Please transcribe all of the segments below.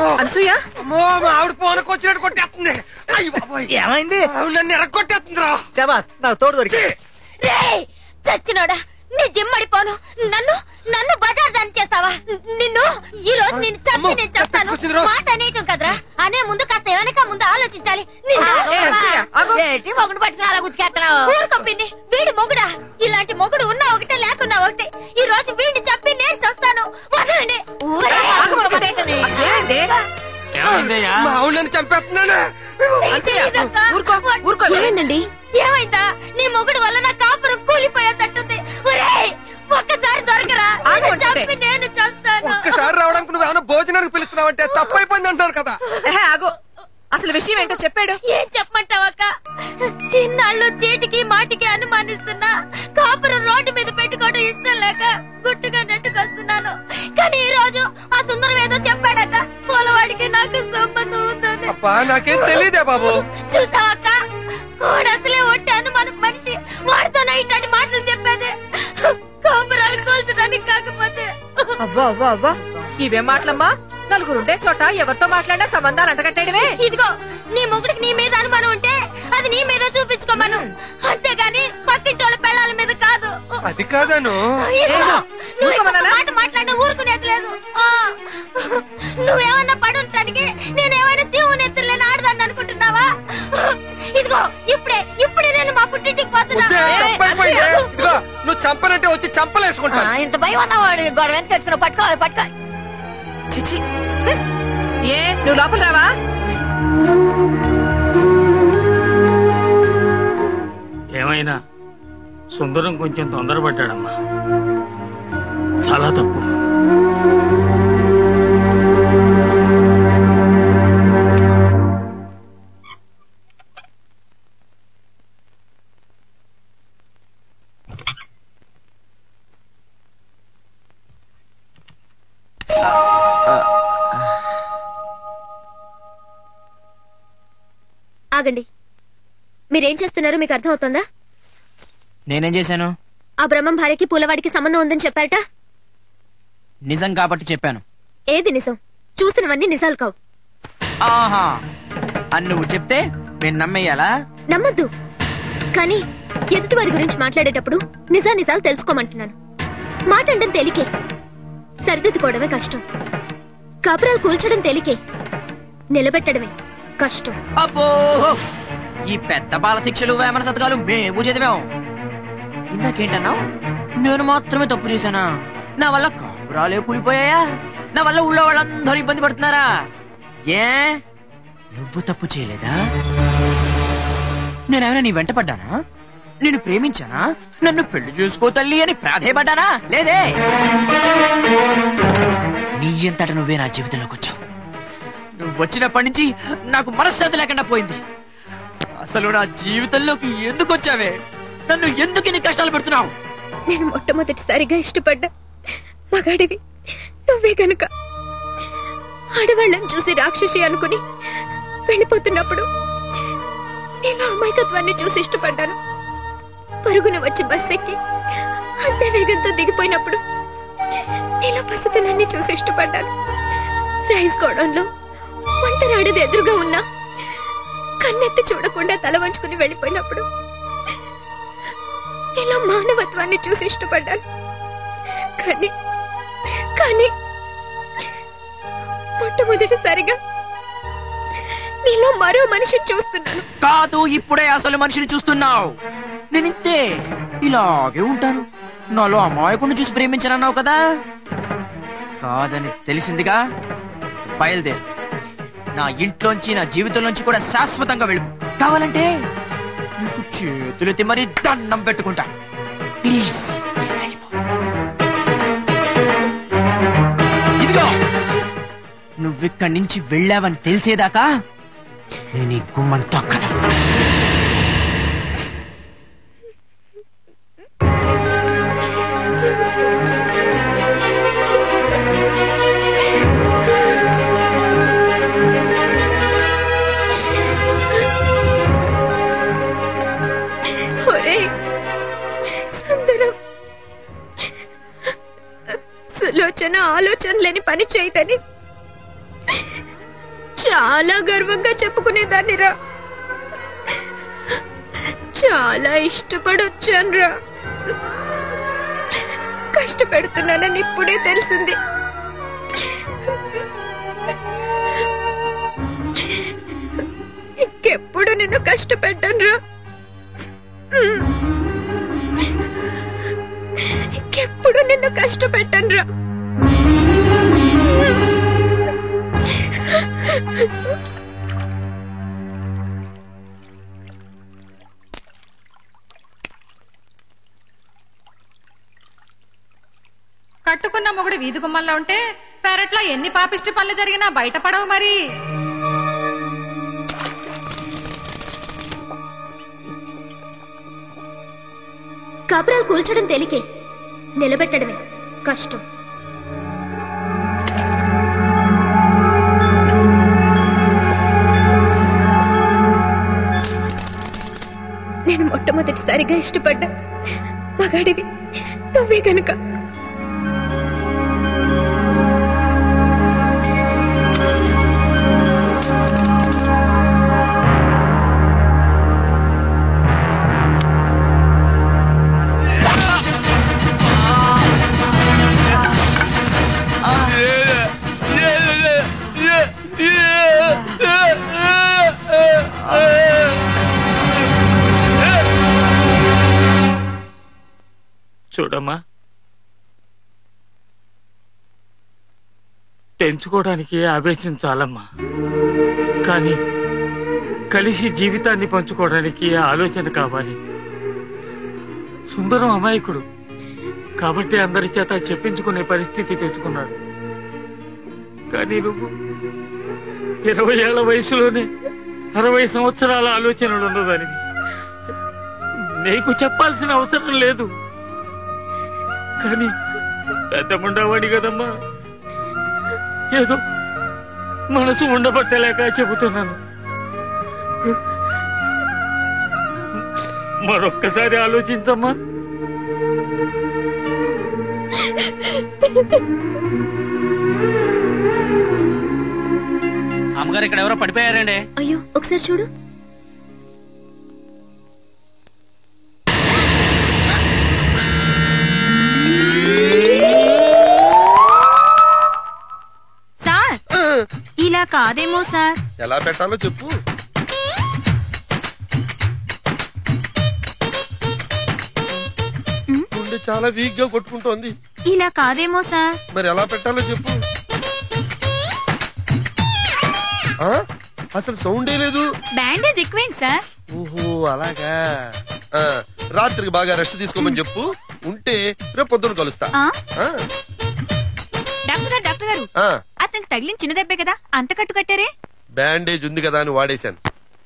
అమ్మో అనసూయ అమ్మో మా ఆవిడ పోనకు వచ్చినట్టు కొట్టేస్తుంది అయ్యి బాబోయ్ ఏమైంది ఆవిడ నన్ను ఎరగొట్టేస్తుందిరా శబాస్ నాకు తోడు దొరికి రేయ్ చచ్చినోడా నీ జిమ్మడిపోను నన్ను నన్ను బజార్ దాన్ని చేస్తావా నిన్ను ఈ రోజు నేను చంపి అమ్మో, నేను చెప్తాను తప్పించుకుందిరా. మాట అనేయటం కదరా అనే ముందు కాస్త వెనక ముందు ఆలోచించాలి నిన్ను- ఏ, అసూయ, ఆగు. ఏంటి మొగుడు పట్టుకుని అలా గుర్తుకెత్తనావు ఊరుకొప్పింది వీడి మొగుడా ఇలాంటి మొగుడు ఉన్నా ఒకటే లేకున్నా ఒకటే ఈ రోజు వీడిని చంపి నేను చస్తాను వదలండి ఊరే ఆగు, ఆగు, అసలు ఏమైంది? ఏమైందయ్యా మా ఆవిడ నన్ను చంపేస్తున్నాను అనసూయ, ఊరుకో ఊరుకో ఏమైందండి ఏమైందా నీ మొగుడు వల్ల నా కాపురం కూలిపోయేటట్టుంది ఒరేయ్ ఒక్కసారి దొరకరా ఆగు నిన్ను అంటే. చంపి నేను చేస్తాను ఒక్కసారి రావడానికి నువ్వు ఏమైనా భోజనానికి పిలుస్తున్నావంటే తప్పైపోయింది అంటున్నారు కదా ఏహే, ఆగు అసలు విషయం ఏంటో చెప్పాడు ఏం చెప్పమంటావక్క ఇన్నాళ్ళు చీటికి మాటికి అనుమానిస్తున్నా కాపురం రోడ్డు మీద పెట్టుకోవడం ఇష్టం లేక గుట్టుగా నెట్టుకొస్తున్నాను కానీ ఈ రోజు ఆ సుందరం ఏదో చెప్పాడట పూలవాడికి నాకు సంబంధం ఉందని అబ్బా నాకేం తెలియదే బాబు చూసావక్క వాడు అసలే ఒట్టి అనుమానం మనిషి వాడితోనే ఇట్లాంటి మాటలు చెప్పేది కాపురాలు కోల్చడానికి కాకపోతే అవ్వా అవ్వా అవ్వా ఇవేం మాటలమ్మా నలుగురుండే చోట ఎవరితో మాట్లాడినా సంబంధాలు అంటగట్టేయడమే ఇదిగో నీ మొగుడికి నీ మీద అనుమానం ఉంటే అది నీ మీద చూపించుకోమను అంతేగాని పక్కింటోళ్ళ పిల్లల మీద కాదు అది కాదను ఇదిగో, ఏమో? నువ్వు ఇంకొక ఊరుకోమన్నానా? మాట మాట్లాడినా ఊరుకునేది లేదు ఆ, నువ్వేమన్నా పడుంటానికి నేనేమైనా తీవు ఎత్తులేని ఆడదాన్ని అనుకుంటున్నావా ఇదిగో ఇప్పుడే ఇప్పుడే నేను మా పుట్టింటికి పోతున్నా వద్దే, ఏ, తప్పైపోయింది అసలు- ఇదిగో నువ్వు చంపనంటే వచ్చి చంపలేసుకుంటా ఇంత భయం ఉన్నవాడు గొడవ ఎంత కట్టుకున్నా పట్టుకో పట్టుకో చిచి హ్మ్. ఏ నువ్వు లోపల రావా ఏమైనా సుందరం కొంచెం తొందరపడ్డాడమ్మా చాలా తప్పు ఆగండి మీరేం చేస్తున్నారో మీకు అర్థం అవుతుందా నేనేం చేశాను ఆ బ్రహ్మం భార్యకి పూలవాడికి సంబంధం ఉందని చెప్పారట నిజం కాబట్టి చెప్పాను ఏది నిజం చూసినవన్నీ నిజాలు కావు ఆహా అని నువ్వు చెప్తే నేను నమ్మేయాలా నమ్మద్దు కానీ ఎదుటి వారి గురించి మాట్లాడేటప్పుడు నిజా నిజాలు తెలుసుకోమంటున్నాను మాట అంటే తేలికే సరిదిద్దుకోవడమే కష్టం కాపురాలు కూల్చడం తేలికే నిలబెట్టడమే కష్టం అబ్బో ఈ పెద్ద బాల శిక్షలు వేమన శతకాలు మేము చదివాం ఇందాకేంటన్నావు నేను మాత్రమే తప్పు చేశానా నా వల్ల కాపురాలే కూలిపోయాయా నా వల్ల ఊళ్ళో వాళ్ళందరూ ఇబ్బంది పడుతున్నారా ఏ నువ్వు తప్పు చేయలేదా నేనేమైనా నీ వెంట పడ్డానా నేను ప్రేమించానా నన్ను పెళ్లి చేసుకో తల్లి అని ప్రాధేయపడ్డానా లేదే నీ ఎంతట నువ్వే నా జీవితంలోకి వచ్చావు నువ్వు వచ్చినప్పటి నుంచి నాకు మనశ్శాంతి లేకుండా పోయింది అసలు నా జీవితంలోకి ఎందుకు వచ్చావే నన్ను ఎందుకు ఇన్ని కష్టాలు పెడుతున్నావు నేను మొట్టమొదటిసారిగా ఇష్టపడ్డా మగాడివి నువ్వే గనుక ఆడవాళ్ళని చూసి రాక్షసి అనుకుని వెళ్ళిపోతున్నప్పుడు నేను అమాయకత్వాన్ని చూసి ఇష్టపడ్డాను పరుగున వచ్చి బస్ ఎక్కి అంతే వేగంతో దిగిపోయినప్పుడు నీలో పసితనాన్ని చూసి ఇష్టపడ్డాను రైస్ గోడౌన్లో ఒంటరాడేది ఎదురుగా ఉన్నా కన్నెత్తి చూడకుండా తల వంచుకుని వెళ్ళిపోయినప్పుడు నీలో మానవత్వాన్ని చూసి ఇష్టపడ్డాను కానీ కానీ మొట్టమొదటిసారిగా నీలో మరో మనిషిని చూస్తున్నాను కాదు ఇప్పుడే అసలు మనిషిని చూస్తున్నావు నేను ఇంతే ఇలాగే ఉంటాను నాలో అమాయకుడిని చూసి ప్రేమించానన్నావు కదా కాదని తెలిసిందిగా బయలుదేరు నా ఇంట్లోంచి నా జీవితంలోంచి కూడా శాశ్వతంగా వెళ్ళిపో కావాలంటే నీకు చేతులెత్తి మరీ దండం పెట్టుకుంటా ప్లీజ్ వెళ్ళిపో. ఇదిగో నువ్విక్కడి నుంచి వెళ్ళావని తెలిసేదాకా నేను ఈ గుమ్మం తొక్కను ఒరేయ్, సుందరం సులోచన ఆలోచన లేని పని చేయదని చాలా గర్వంగా చెప్పుకునేదాన్ని రా చాలా ఇష్టపడి వచ్చాను రా కష్టపెడుతున్నానని ఇప్పుడే తెలిసింది ఇంకెప్పుడు నిన్ను కష్టపెట్టాను రా ఇంకెప్పుడు నిన్ను కష్టపెట్టాను రా కట్టుకున్న మొగుడు వీధి గుమ్మల్లో ఉంటే పెరట్లో ఎన్ని పాపిష్టి పనులు జరిగినా బయటపడవు మరి కాపురాలు కూల్చడం తేలికే నిలబెట్టడమే కష్టం నేను మొట్టమొదటిసారిగా ఇష్టపడ్డా మగాడివి నువ్వే గనుక చూడమ్మా పెంచుకోవడానికి ఆవేశం చాలమ్మా కానీ కలిసి జీవితాన్ని పంచుకోవడానికి ఆలోచన కావాలి సుందరం అమాయకుడు కాబట్టి అందరి చేత చెప్పించుకునే పరిస్థితి తెచ్చుకున్నాడు కానీ నువ్వు ఇరవై ఏళ్ల వయసులోనే అరవై సంవత్సరాల ఆలోచనలు ఉన్నదానివి నీకు చెప్పాల్సిన అవసరం లేదు కానీ పెద్ద ఉండవాడి కదమ్మా ఏదో మనసు ఉండబట్టలేక చెబుతున్నాను మరొక్కసారి ఆలోచించమ్మా అమ్మగారు ఇక్కడ ఎవరో పడిపోయారండి అయ్యో ఒకసారి చూడు సార్ ఇలా కాదేమో సార్ ఎలా పెట్టాలో చెప్పు గుండె చాలా వీక్ గా కొట్టుకుంటోంది ఇలా కాదేమో సార్ మరి ఎలా పెట్టాలో చెప్పు ఆ? అసలు సౌండే లేదు బ్యాండేజ్ ఎక్కువేంటి సార్ ఓహో అలాగా ఆ, రాత్రికి బాగా రెస్ట్ తీసుకోమని చెప్పు ఉంటే రేపు పొద్దున కలుస్తా ఆ? ఆ, డాక్టర్ గారు డాక్టర్ గారు ఆ, అతనికి తగిలిన చిన్న దెబ్బే కదా అంత కట్టు కట్టారే బ్యాండేజ్ ఉంది కదా అని వాడేశాను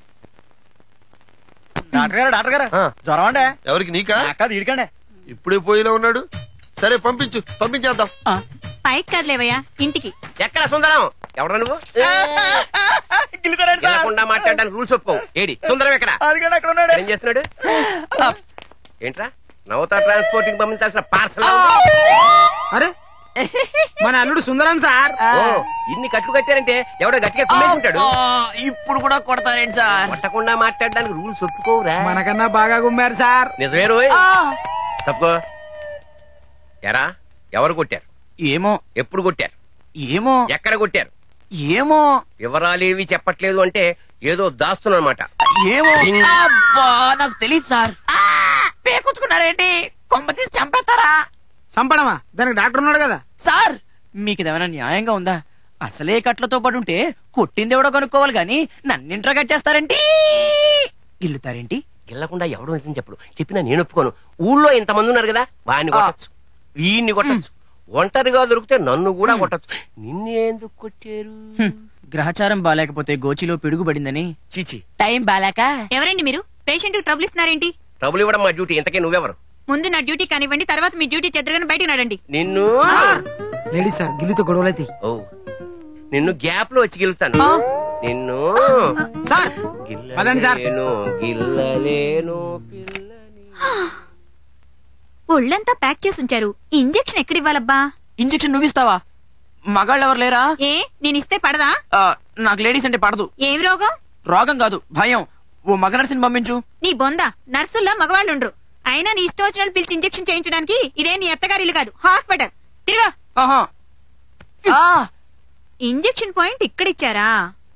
డాక్టర్ గారు డాక్టర్ గారు ఆ, జ్వరం అండి ఎవరికి నీకా అక్క తీడికండి ఇప్పుడే పోయిలా ఉన్నాడు సరే పంపించు పంపించేద్దాం పైకి కదలేవయ్యా ఇంటికి ఎక్కడ సుందరం ఎవరు నువ్వు తినకుండా మాట్లాడడానికి రూల్స్ ఒప్పుకోవు ఏడి సుందరం ఎక్కడ అదిగండి అక్కడ ఉన్నాడు ఏం చేస్తున్నాడు ఏంట్రా నవత ట్రాన్స్పోర్టింగ్ పంపించాల్సిన పార్సల్ అరే మన అల్లుడు సుందరం సార్ ఓ ఇన్ని కట్లు కట్టారంటే ఎవడో గట్టిగా కుమ్మేసుకుంటాడు ఇప్పుడు కూడా కొడతారేంటి సార్ కొట్టకుండా మాట్లాడడానికి రూల్స్ ఒప్పుకోవురా మనకన్నా బాగా గుమ్మారు సార్ నిజమే రోయ్ తప్పుకో ఎరా ఎవరు కొట్టారు ఏమో ఎప్పుడు కొట్టారు ఏమో ఎక్కడ కొట్టారు ఏమో వివరాలేవి చెప్పట్లేదు అంటే ఏదో దాస్తున్నా అనమాట ఏమో డింగ్. అబ్బా నాకు తెలియదు సార్ పేకొచ్చుకున్నారేంటి కొమ్మ తీసి చంపేస్తారా సంపడమా దానికి డాక్టర్ ఉన్నాడు కదా సార్ మీకు ఇదేమైనా న్యాయంగా ఉందా అసలే కట్లతో పాటు ఉంటే కొట్టింది ఎవడో కనుక్కోవాలి గాని నన్నింట్రా కట్టేస్తారేంటి గిల్లుతారేంటి గెల్లకుండా ఎవడు నిజం చెప్పడు చెప్పినా నేను ఒప్పుకోను ఊళ్ళో ఇంతమంది ఉన్నారు కదా వాడిని కొట్టచ్చు వీడిని కొట్టచ్చు ఒంటరిగా దొరికితే నన్ను కూడా కొట్టచ్చు నిన్ను ఎందుకు కొట్టారు హ్మ్. గ్రహచారం బాలేకపోతే గోచిలో పిడుగుబడిందని చీచి టైం బాలేక ఎవరండి మీరు పేషెంట్ ట్రబుల్ ఇస్తున్నారేంటి డబ్బులు ఇవ్వడం మా డ్యూటీ ఇంతకే నువ్వెవరు ముందు నా డ్యూటీ కానివ్వండి తర్వాత మీ డ్యూటీ చెద్దరగానే బయట నడండి నిన్ను లేడీస్ సార్ గిల్లితో గొడవలైతే ఓ నిన్ను గ్యాప్ లో వచ్చి గెలుతాను నిన్ను సార్ పదండి సార్. గిల్లలేను గిల్లలేను పిల్లని ఒళ్ళంతా ప్యాక్ చేసి ఉంచారు ఇంజెక్షన్ ఎక్కడివ్వాలబ్బా ఇంజెక్షన్ నువ్విస్తావా మగాళ్ళు ఎవరు లేరా ఏ నేను ఇస్తే పడదా ఆ, నాకు లేడీస్ అంటే పడదు ఏం రోగం రోగం కాదు భయం ఓ మగ నర్సిని పంపించు నీ బొంద నర్సుల్లా మగవాళ్ళుండ్రు అయినా నీ ఇష్టం వచ్చినట్టు పిలిచి ఇంజెక్షన్ చేయించడానికి ఇదే నీ అత్తగారి ఇల్లు కాదు హాస్పిటల్ తిరుగా ఆహా ఆ, ఇంజెక్షన్ పాయింట్ ఇక్కడిచ్చారా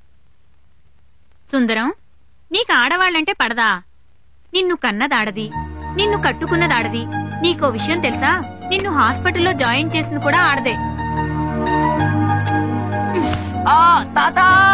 సుందరం నీకు ఆడవాళ్ళంటే పడదా నిన్ను కన్నదాడది నిన్ను కట్టుకున్నదాడది నీకో విషయం తెలుసా నిన్ను హాస్పిటల్లో జాయిన్ చేసింది కూడా ఆడదే ఆ, తాత